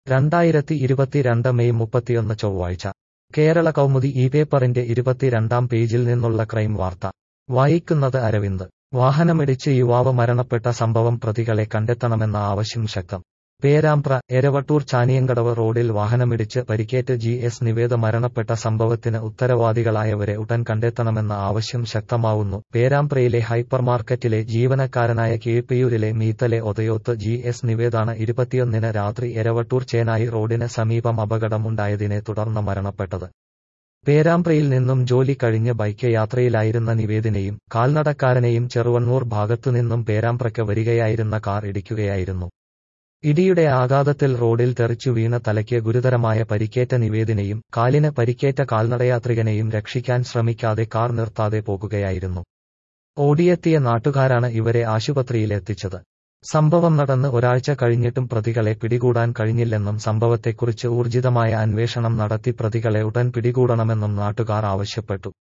രണ്ടായിരത്തി ഇരുപത്തിരണ്ട് മെയ് മുപ്പത്തിയൊന്ന് ചൊവ്വാഴ്ച കേരള കൗമുദി ഈ പേപ്പറിന്റെ ഇരുപത്തിരണ്ടാം പേജിൽ നിന്നുള്ള ക്രൈം വാർത്ത വായിക്കുന്നത് അരവിന്ദ് വാഹനമിടിച്ച് യുവാവ് മരണപ്പെട്ട സംഭവം പ്രതികളെ കണ്ടെത്തണമെന്ന ആവശ്യം ശക്തം പേരാമ്പ്ര എരവട്ടൂർ ചാനിയങ്കടവ് റോഡിൽ വാഹനമിടിച്ച് പരിക്കേറ്റ് ജി എസ് നിവേദ മരണപ്പെട്ട സംഭവത്തിന് ഉത്തരവാദികളായവരെ ഉടൻ കണ്ടെത്തണമെന്ന ആവശ്യം ശക്തമാവുന്നു പേരാമ്പ്രയിലെ ഹൈപ്പർ മാർക്കറ്റിലെ ജീവനക്കാരനായ കീഴ്പ്പിയൂരിലെ മീത്തലെ ഒതയോത്ത് ജി എസ് നിവേദാണ് ഇരുപത്തിയൊന്നിന് രാത്രി എരവട്ടൂർ ചേനായി റോഡിന് സമീപം അപകടമുണ്ടായതിനെ തുടർന്ന് മരണപ്പെട്ടത് പേരാമ്പ്രയിൽ നിന്നും ജോലി കഴിഞ്ഞ് ബൈക്ക് യാത്രയിലായിരുന്ന നിവേദിനെയും കാൽനടക്കാരനെയും ചെറുവണ്ണൂർ ഭാഗത്തുനിന്നും പേരാമ്പ്രയ്ക്ക് വരികയായിരുന്ന കാർ ഇടിക്കുകയായിരുന്നു ഇടിയുടെ ആഘാതത്തിൽ റോഡിൽ തെറിച്ചു വീണ തലയ്ക്ക് ഗുരുതരമായ പരിക്കേറ്റ നിവേദിനെയും കാലിന് പരിക്കേറ്റ കാൽനടയാത്രികനെയും രക്ഷിക്കാൻ ശ്രമിക്കാതെ കാർ നിർത്താതെ പോകുകയായിരുന്നു ഓടിയെത്തിയ നാട്ടുകാരാണ് ഇവരെ ആശുപത്രിയിലെത്തിച്ചത് സംഭവം നടന്ന് ഒരാഴ്ച കഴിഞ്ഞിട്ടും പ്രതികളെ പിടികൂടാൻ കഴിഞ്ഞില്ലെന്നും സംഭവത്തെക്കുറിച്ച് ഊർജിതമായ അന്വേഷണം നടത്തി പ്രതികളെ ഉടൻ പിടികൂടണമെന്നും നാട്ടുകാർ ആവശ്യപ്പെട്ടു